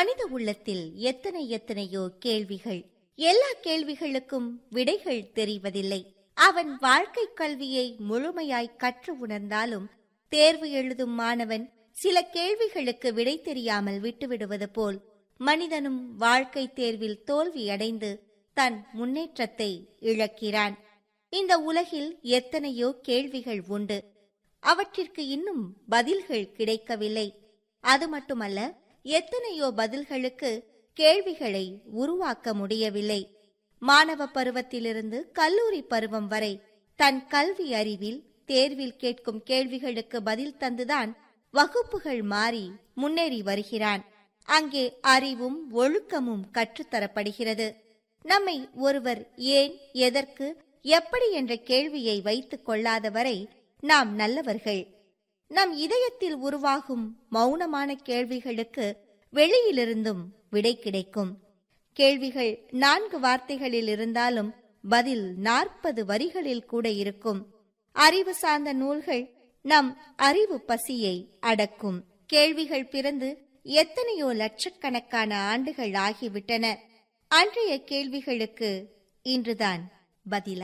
மனித உள்ளத்தில் எத்தனை எத்தனையோ கேள்விகள் எல்லா கேள்விகளுக்கும் விடைகள் தெரிவதில்லை அவன் வாழ்க்கை கல்வியை முழுமையாய் கற்று உணர்ந்தாலும் தேர்வு எழுதும் மாணவன் சில கேள்விகளுக்கு விடை தெரியாமல் விட்டுவிடுவது போல் மனிதனும் வாழ்க்கை தேர்வில் தோல்வியடைந்து தன் முன்னேற்றத்தை இழக்கிறான் இந்த உலகில் எத்தனையோ கேள்விகள் உண்டு அவற்றிற்கு இன்னும் பதில்கள் கிடைக்கவில்லை அது மட்டுமல்ல எத்தனையோ பதில்களுக்கு கேள்விகளை உருவாக்க முடியவில்லை மாணவ பருவத்திலிருந்து கல்லூரி பருவம் வரை தன் கல்வி அறிவில் தேர்வில் கேட்கும் கேள்விகளுக்கு பதில் தந்துதான் வகுப்புகள் மாறி முன்னேறி வருகிறான் அங்கே அறிவும் ஒழுக்கமும் கற்றுத்தரப்படுகிறது நம்மை ஒருவர் ஏன் எதற்கு எப்படி என்ற கேள்வியை வைத்துக் கொள்ளாதவரை நாம் நல்லவர்கள் நம் இதயத்தில் உருவாகும் மௌனமான கேள்விகளுக்கு வெளியிலிருந்தும் விடை கிடைக்கும் கேள்விகள் நான்கு வார்த்தைகளில் இருந்தாலும் பதில் நாற்பது வரிகளில் கூட இருக்கும் அறிவு சார்ந்த நூல்கள் நம் அறிவு பசியை அடக்கும் கேள்விகள் பிறந்து எத்தனையோ லட்சக்கணக்கான ஆண்டுகள் ஆகிவிட்டன அன்றைய கேள்விகளுக்கு இன்றுதான் பதிலா